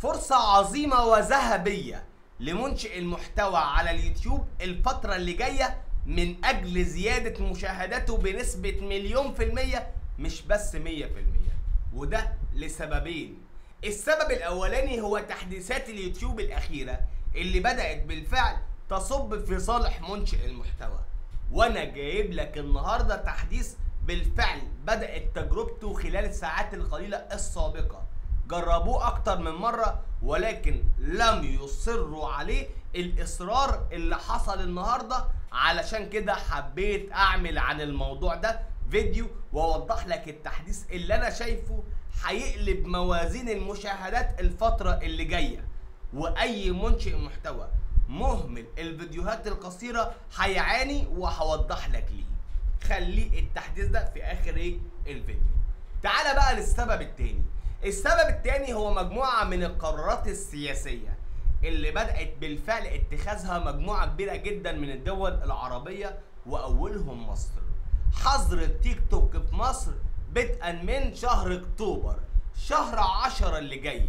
فرصة عظيمة وذهبية لمنشئ المحتوى على اليوتيوب الفترة اللي جاية من أجل زيادة مشاهداته بنسبة مليون في المية مش بس مية في المية وده لسببين السبب الأولاني هو تحديثات اليوتيوب الأخيرة اللي بدأت بالفعل تصب في صالح منشئ المحتوى وأنا جايب لك النهاردة تحديث بالفعل بدأت تجربته خلال الساعات القليلة السابقة جربوه اكتر من مرة ولكن لم يصروا عليه الاصرار اللي حصل النهاردة علشان كده حبيت اعمل عن الموضوع ده فيديو واوضح لك التحديث اللي انا شايفه هيقلب موازين المشاهدات الفترة اللي جاية واي منشئ محتوى مهمل الفيديوهات القصيرة هيعاني وهوضح لك ليه خلي التحديث ده في اخر ايه الفيديو تعال بقى للسبب التاني السبب التاني هو مجموعة من القرارات السياسية اللي بدأت بالفعل اتخاذها مجموعة كبيرة جدا من الدول العربية وأولهم مصر حظر التيك توك في مصر بدءا من شهر اكتوبر شهر عشرة اللي جاي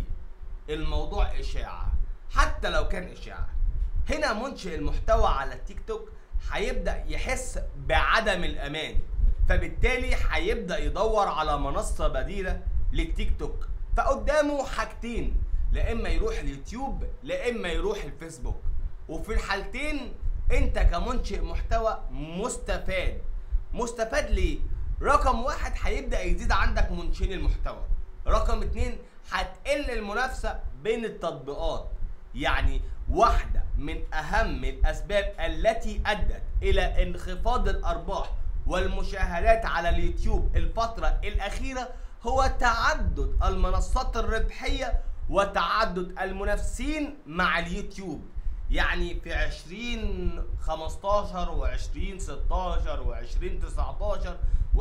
الموضوع إشاعة حتى لو كان إشاعة هنا منشئ المحتوى على التيك توك هيبدأ يحس بعدم الأمان فبالتالي هيبدأ يدور على منصة بديلة للتيك توك فقدامه حاجتين لا اما يروح اليوتيوب لا اما يروح الفيسبوك وفي الحالتين انت كمنشئ محتوى مستفاد مستفاد ليه رقم واحد هيبدا يزيد عندك منشئين المحتوى رقم اتنين هتقل المنافسه بين التطبيقات يعني واحده من اهم الاسباب التي ادت الى انخفاض الارباح والمشاهدات على اليوتيوب الفتره الاخيره هو تعدد المنصات الربحية وتعدد المنافسين مع اليوتيوب يعني في 2015 و20 16 و20 19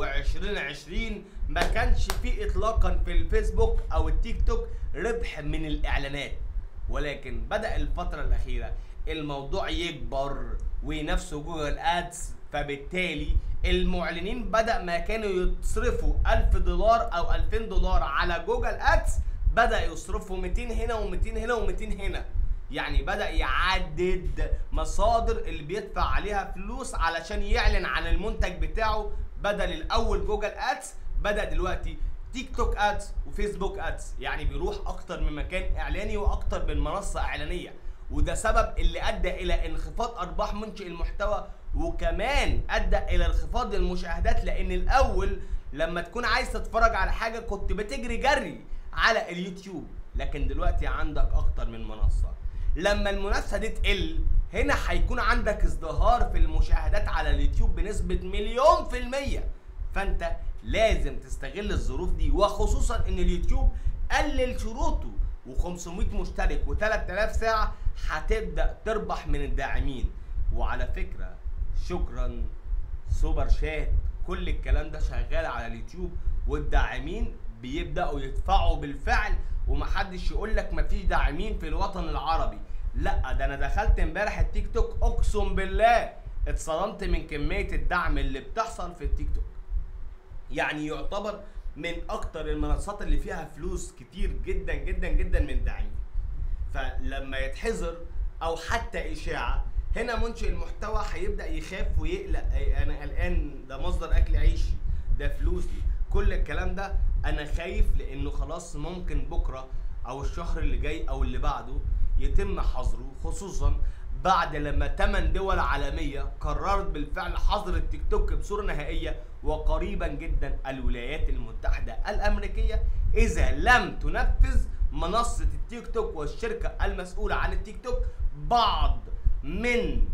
و2020 ما كانش في اطلاقا في الفيسبوك او التيك توك ربح من الاعلانات ولكن بدأ الفترة الأخيرة الموضوع يكبر وينافسوا جوجل ادز فبالتالي المعلنين بدأ ما كانوا يصرفوا 1000 دولار أو 2000 دولار على جوجل أدز بدأ يصرفوا 200 هنا و200 هنا و200 هنا يعني بدأ يعدد مصادر اللي بيدفع عليها فلوس علشان يعلن عن المنتج بتاعه بدل الأول جوجل أدز بدأ دلوقتي تيك توك أدز وفيسبوك أدز يعني بيروح أكتر من مكان إعلاني وأكتر من منصة إعلانية وده سبب اللي أدى إلى انخفاض أرباح منشئ المحتوى وكمان ادى الى انخفاض المشاهدات لان الاول لما تكون عايز تتفرج على حاجه كنت بتجري جري على اليوتيوب لكن دلوقتي عندك اكتر من منصه لما المنافسه دي تقل هنا هيكون عندك ازدهار في المشاهدات على اليوتيوب بنسبه مليون في الميه فانت لازم تستغل الظروف دي وخصوصا ان اليوتيوب قلل شروطه و500 مشترك و3000 ساعه هتبدا تربح من الداعمين وعلى فكره شكرا سوبر شات كل الكلام ده شغال على اليوتيوب والداعمين بيبداوا يدفعوا بالفعل ومحدش يقول لك مفيش داعمين في الوطن العربي لا ده انا دخلت امبارح التيك توك اقسم بالله اتصدمت من كميه الدعم اللي بتحصل في التيك توك يعني يعتبر من اكتر المنصات اللي فيها فلوس كتير جدا جدا جدا من الداعمين فلما يتحظر او حتى اشاعه هنا منشئ المحتوى هيبدا يخاف ويقلق انا قلقان ده مصدر اكل عيشي ده فلوسي كل الكلام ده انا خايف لانه خلاص ممكن بكره او الشهر اللي جاي او اللي بعده يتم حظره خصوصا بعد لما 8 دول عالميه قررت بالفعل حظر التيك توك بصوره نهائيه وقريبا جدا الولايات المتحده الامريكيه اذا لم تنفذ منصه التيك توك والشركه المسؤوله عن التيك توك بعض من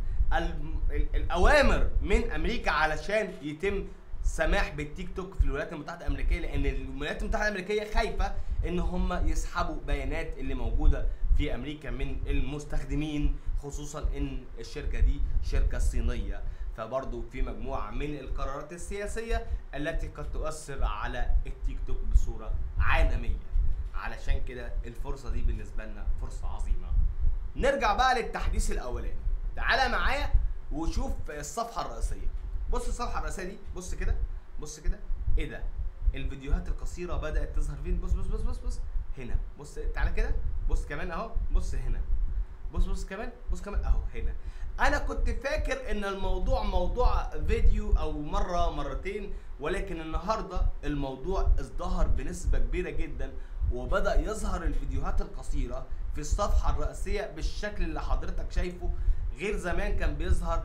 الاوامر من امريكا علشان يتم سماح بالتيك توك في الولايات المتحده الامريكيه لان الولايات المتحده الامريكيه خايفه ان هم يسحبوا بيانات اللي موجوده في امريكا من المستخدمين خصوصا ان الشركه دي شركه صينيه فبرضه في مجموعه من القرارات السياسيه التي قد تؤثر على التيك توك بصوره عالميه علشان كده الفرصه دي بالنسبه لنا فرصه عظيمه نرجع بقى للتحديث الاولاني تعالى معايا وشوف الصفحه الرئيسيه بص الصفحه الرئيسيه دي بص كده بص كده ايه ده الفيديوهات القصيره بدات تظهر فين بص بص بص بص بص هنا بص تعالى كده بص كمان اهو بص هنا بص بص كمان بص كمان اهو هنا انا كنت فاكر ان الموضوع موضوع فيديو او مره مرتين ولكن النهارده الموضوع ازدهر بنسبه كبيره جدا وبدا يظهر الفيديوهات القصيره في الصفحه الرئيسيه بالشكل اللي حضرتك شايفه غير زمان كان بيظهر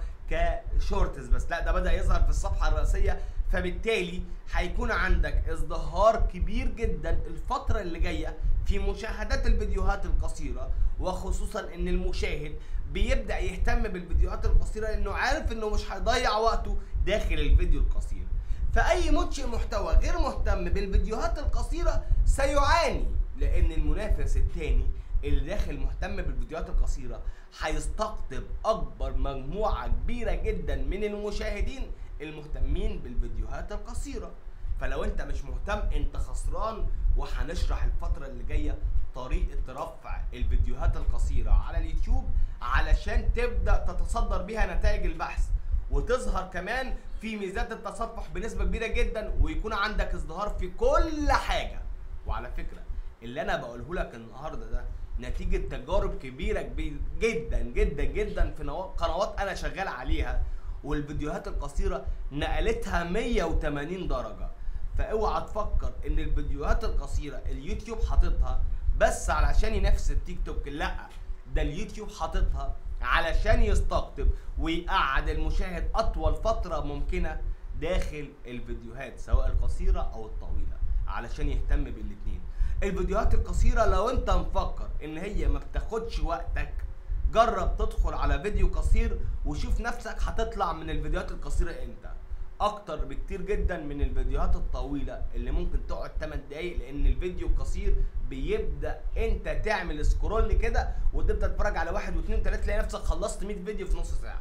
كشورتس بس لا ده بدا يظهر في الصفحه الرئيسيه فبالتالي هيكون عندك ازدهار كبير جدا الفتره اللي جايه في مشاهدات الفيديوهات القصيره وخصوصا ان المشاهد بيبدا يهتم بالفيديوهات القصيره لانه عارف انه مش هيضيع وقته داخل الفيديو القصير فاي منشئ محتوى غير مهتم بالفيديوهات القصيره سيعاني لان المنافس الثاني اللي داخل مهتم بالفيديوهات القصيره هيستقطب اكبر مجموعه كبيره جدا من المشاهدين المهتمين بالفيديوهات القصيره فلو انت مش مهتم انت خسران وهنشرح الفتره اللي جايه طريقه رفع الفيديوهات القصيره على اليوتيوب علشان تبدا تتصدر بيها نتائج البحث وتظهر كمان في ميزات التصفح بنسبه كبيره جدا ويكون عندك ازدهار في كل حاجه وعلى فكره اللي انا بقوله لك النهارده ده نتيجه تجارب كبيره كبير جدا جدا جدا في نوا- قنوات انا شغال عليها والفيديوهات القصيره نقلتها 180 درجه فاوعى تفكر ان الفيديوهات القصيره اليوتيوب حاططها بس علشان ينافس التيك توك لا ده اليوتيوب حاططها علشان يستقطب ويقعد المشاهد اطول فتره ممكنه داخل الفيديوهات سواء القصيره او الطويله علشان يهتم بالاتنين الفيديوهات القصيره لو انت مفكر ان هي ما بتاخدش وقتك جرب تدخل على فيديو قصير وشوف نفسك هتطلع من الفيديوهات القصيره امتى اكتر بكتير جدا من الفيديوهات الطويله اللي ممكن تقعد 8 دقايق لان الفيديو القصير بيبدا انت تعمل سكرول كده وتبدا تتفرج على واحد واثنين وثلاثه تلاقي نفسك خلصت 100 فيديو في نص ساعه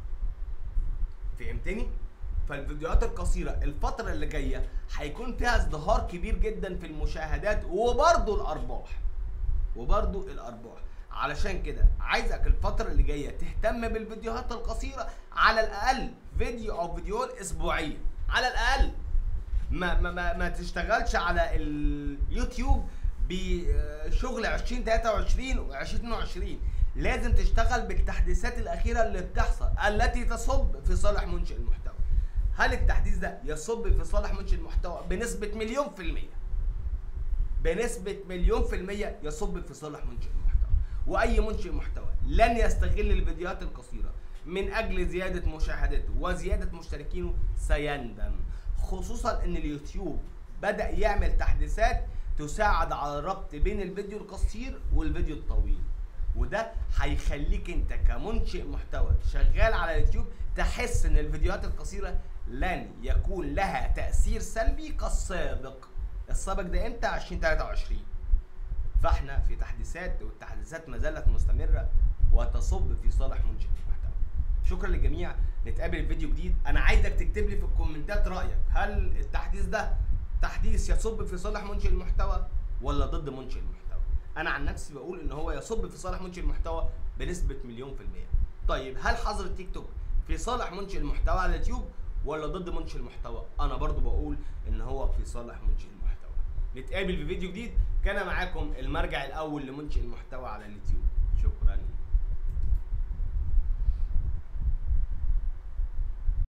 فهمتني فالفيديوهات القصيره الفتره اللي جايه هيكون فيها ازدهار كبير جدا في المشاهدات وبرضه الارباح وبرضه الارباح علشان كده عايزك الفتره اللي جايه تهتم بالفيديوهات القصيره على الاقل فيديو او فيديوهين اسبوعيا على الاقل ما ما ما, ما تشتغلش على اليوتيوب بشغل 2023 و 2022 لازم تشتغل بالتحديثات الاخيره اللي بتحصل التي تصب في صالح منشئ المحتوى هل التحديث ده يصب في صالح منشئ المحتوى بنسبه مليون في الميه بنسبة مليون في المية يصب في صالح منشئ المحتوى وأي منشئ محتوى لن يستغل الفيديوهات القصيرة من أجل زيادة مشاهداته وزيادة مشتركينه سيندم خصوصا أن اليوتيوب بدأ يعمل تحديثات تساعد على الربط بين الفيديو القصير والفيديو الطويل وده هيخليك انت كمنشئ محتوى شغال على اليوتيوب تحس ان الفيديوهات القصيره لن يكون لها تاثير سلبي كالسابق السابق ده امتى 2023 فاحنا في تحديثات والتحديثات ما زالت مستمره وتصب في صالح منشئ المحتوى شكرا للجميع نتقابل في فيديو جديد انا عايزك تكتب لي في الكومنتات رايك هل التحديث ده تحديث يصب في صالح منشئ المحتوى ولا ضد منشئ المحتوى انا عن نفسي بقول ان هو يصب في صالح منشئ المحتوى بنسبه مليون في الميه طيب هل حظر التيك توك في صالح منشئ المحتوى على اليوتيوب ولا ضد منشئ المحتوى انا برضو بقول ان هو في صالح منشئ المحتوى نتقابل في فيديو جديد كان معاكم المرجع الاول لمنشئ المحتوى على اليوتيوب شكرا